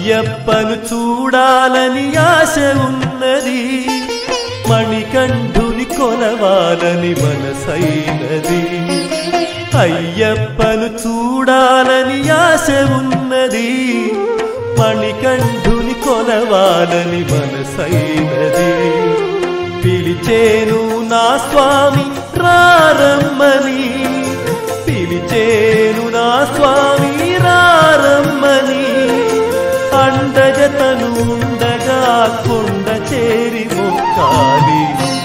అయ్యప్పను చూడాలని ఆశ ఉన్నది మణికంఠుని కొలవాలని మనసైనది అయ్యప్పను చూడాలని ఆశ ఉన్నది మణికంఠుని కొలవాలని మనసైనది పిలిచేను నా స్వామి రారమ్మని పిలిచేను నా స్వామి రారమ్మని అండగతను ఉండగా కొండ చేరి మొక్కాలి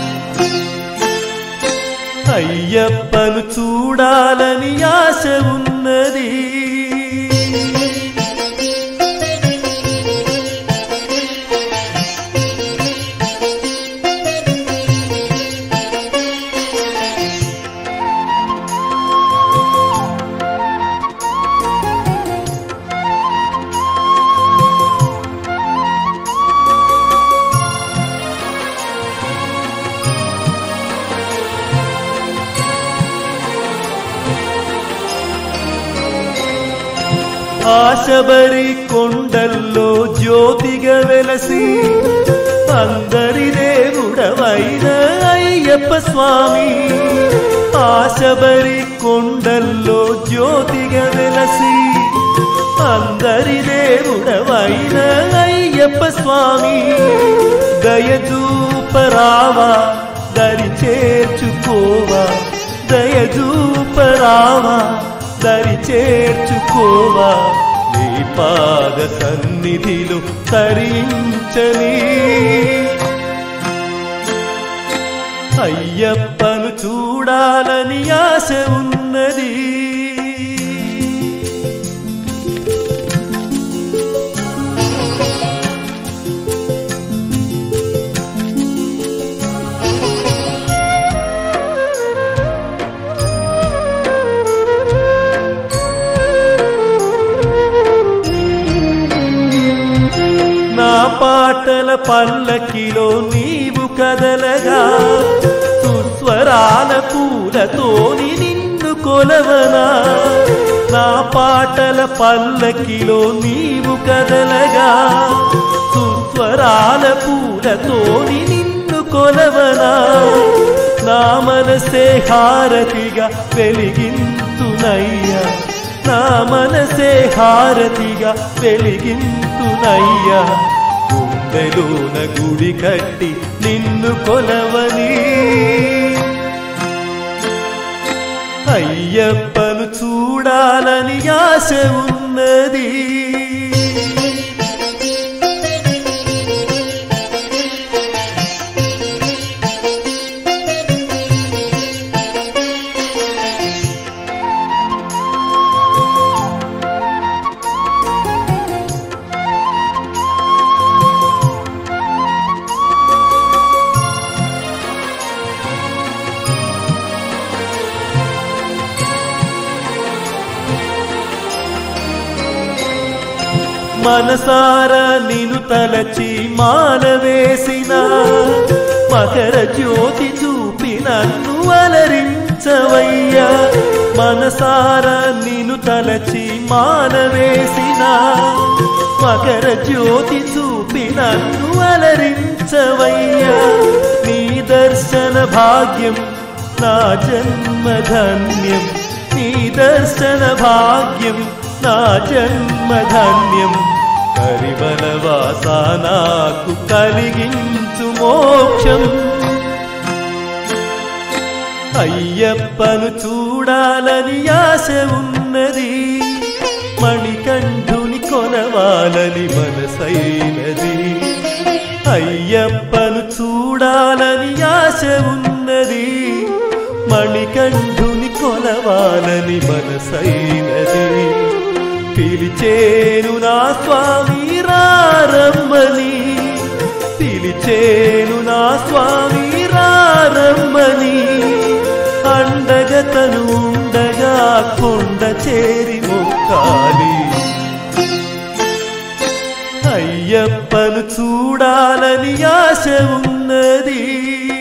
అయ్యప్పను చూడాలని ఆశ ఉన్నది ఆశబరి కొండల్లో జ్యోతిగా వెలసి అందరి దేవుడవైన అయ్యప్ప స్వామి ఆశబరి కొండల్లో జ్యోతిగా వెలసి అందరి దేవుడవైన అయ్యప్ప స్వామి దయచూపరావా దరి చేర్చుకోవా దయచూపరావా దరి చేర్చుకోవా నీ పాద సన్నిధిలో తరించని అయ్యప్పను చూడాలని ఆశ ఉన్నది నా పాటల పల్లకిలో నీవు కదలగా సుస్వరాల పూలతోని నిన్ను కొలవనా నా పాటల పల్లకిలో నీవు కదలగా సుస్వరాల పూలతోని నిన్ను కొలవనా నా మనసే హారతిగా వెలిగింతునయ్యా నా మనసే హారతిగా వెలిగింతునయ్యా గుండెలోన గుడి కట్టి నిన్ను కొలవని అయ్యప్పను చూడాలని ఆశ ఉన్నది మనసార నిను తలచి మాల వేసిన మకర జ్యోతి చూపి నన్ను అలరించవయ్యా మనసార నిను తలచి మాల వేసిన మకర జ్యోతి చూపి నన్ను అలరించవయ్యా నీ దర్శన భాగ్యం నా జన్మధన్యం నీ దర్శన భాగ్యం నా జన్మధన్యం కరివలవాస నాకు కలిగించు మోక్షం అయ్యప్పను చూడాలని ఆశ ఉన్నది మణికంఠుని కొనవాలని మనసైనది అయ్యప్పను చూడాలని ఆశ ఉన్నది మణికంఠుని కొలవాలని మనసైనది పిలిచేను నా స్వామి రారమ్మని పిలిచేను నా స్వామి రారమ్మని అండగతను ఉండగా కొండ చేరి మొక్కాలి అయ్యప్పను చూడాలని ఆశ ఉన్నది